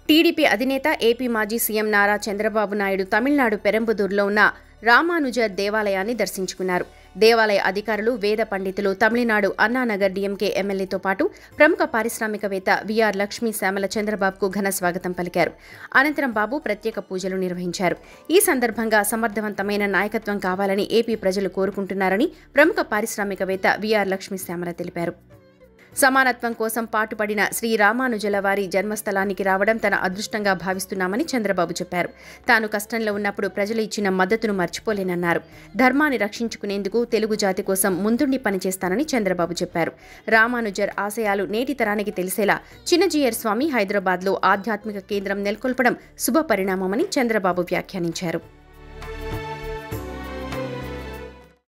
TDP అధినేత AP మాజీ CM Nara Chandrababu Naidu Tamil Nadu పెరంబదూరులో ఉన్న రామానుజర్ దేవాలయాన్ని దర్శించుకున్నారు దేవాలయ అధికారులు వేద పండితులు తమిళనాడు అన్నానగర్ డీఎంకే ఎమ్మెల్యేతో పాటు ప్రముఖ పారిశ్రామికవేత్త విఆర్ లక్ష్మీ శ్యామల చంద్రబాబుకు ఘన స్వాగతం పలికారు అనంతరం బాబు ప్రత్యేక పూజలు నిర్వహించారు ఈ సందర్భంగా సమర్థవంతమైన నాయకత్వం కావాలని ఏపీ ప్రజలు కోరుకుంటున్నారని ప్రముఖ పారిశ్రామికవేత్త విఆర్ లక్ష్మీ శ్యామల తెలిపారు సమానత్వం కోసం పాటుపడిన శ్రీ రామానుజల వారి జన్మస్థలానికి రావడం తన అదృష్టంగా భావిస్తున్నామని చంద్రబాబు చెప్పారు తాను కష్టంలో ఉన్నప్పుడు ప్రజలు ఇచ్చిన మద్దతును మర్చిపోలేనన్నారు ధర్మాన్ని రక్షించుకునేందుకు తెలుగు జాతి కోసం ముందుండి పనిచేస్తానని చంద్రబాబు చెప్పారు రామానుజర్ ఆశయాలు నేటి తరానికి తెలిసేలా చిన్నజీయర్ స్వామి హైదరాబాద్లో ఆధ్యాత్మిక కేంద్రం నెలకొల్పడం శుభ పరిణామమని చంద్రబాబు వ్యాఖ్యానించారు